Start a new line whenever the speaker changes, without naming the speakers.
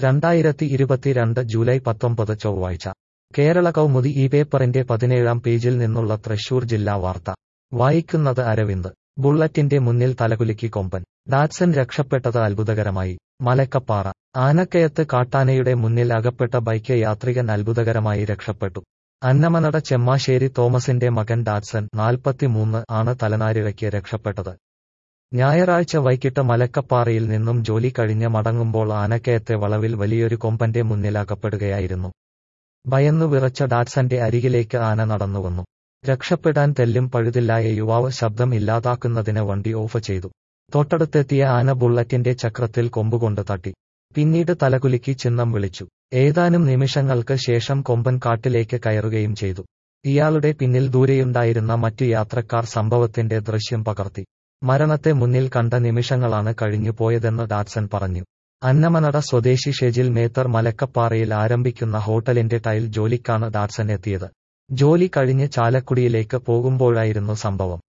രണ്ടായിരത്തി ഇരുപത്തിരണ്ട് ജൂലൈ പത്തൊമ്പത് ചൊവ്വാഴ്ച കേരള കൗമുദി ഈ പേപ്പറിന്റെ പതിനേഴാം പേജിൽ നിന്നുള്ള തൃശൂർ ജില്ലാ വാർത്ത വായിക്കുന്നത് അരവിന്ദ് ബുള്ളറ്റിന്റെ മുന്നിൽ തലകുലുക്കി കൊമ്പൻ ഡാറ്റ്സൺ രക്ഷപ്പെട്ടത് അത്ഭുതകരമായി മലക്കപ്പാറ ആനക്കയത്ത് കാട്ടാനയുടെ മുന്നിൽ അകപ്പെട്ട ബൈക്ക് യാത്രികൻ അത്ഭുതകരമായി രക്ഷപ്പെട്ടു അന്നമനട ചെമ്മാശ്ശേരി തോമസിന്റെ മകൻ ഡാറ്റ്സൺ നാൽപ്പത്തിമൂന്ന് ആണ് തലനാരിഴയ്ക്ക് രക്ഷപ്പെട്ടത് ഞായറാഴ്ച വൈകിട്ട് മലക്കപ്പാറയിൽ നിന്നും ജോലി കഴിഞ്ഞ് മടങ്ങുമ്പോൾ ആനക്കയത്തെ വളവിൽ വലിയൊരു കൊമ്പന്റെ മുന്നിൽ അകപ്പെടുകയായിരുന്നു ഭയന്നു വിറച്ച ഡാറ്റ്സന്റെ അരികിലേക്ക് ആന നടന്നുവന്നു രക്ഷപ്പെടാൻ തെല്ലും പഴുതില്ലായ യുവാവ് ശബ്ദം ഇല്ലാതാക്കുന്നതിന് വണ്ടി ഓഫ് ചെയ്തു തൊട്ടടുത്തെത്തിയ ആന ബുള്ളറ്റിന്റെ ചക്രത്തിൽ കൊമ്പുകൊണ്ട് തട്ടി പിന്നീട് തലകുലുക്കി ചിഹ്നം വിളിച്ചു ഏതാനും നിമിഷങ്ങൾക്ക് ശേഷം കൊമ്പൻ കാട്ടിലേക്ക് കയറുകയും ചെയ്തു ഇയാളുടെ പിന്നിൽ ദൂരെയുണ്ടായിരുന്ന മറ്റു യാത്രക്കാർ സംഭവത്തിന്റെ ദൃശ്യം പകർത്തി മരണത്തെ മുന്നിൽ കണ്ട നിമിഷങ്ങളാണ് കഴിഞ്ഞു പോയതെന്ന് ഡാറ്റ്സൺ പറഞ്ഞു അന്നമനട സ്വദേശി ഷെജിൽ മേത്തർ മലക്കപ്പാറയിൽ ആരംഭിക്കുന്ന ഹോട്ടലിന്റെ ടൈൽ ജോലിക്കാണ് ഡാറ്റ്സൺ എത്തിയത് ജോലി കഴിഞ്ഞ് ചാലക്കുടിയിലേക്ക് പോകുമ്പോഴായിരുന്നു സംഭവം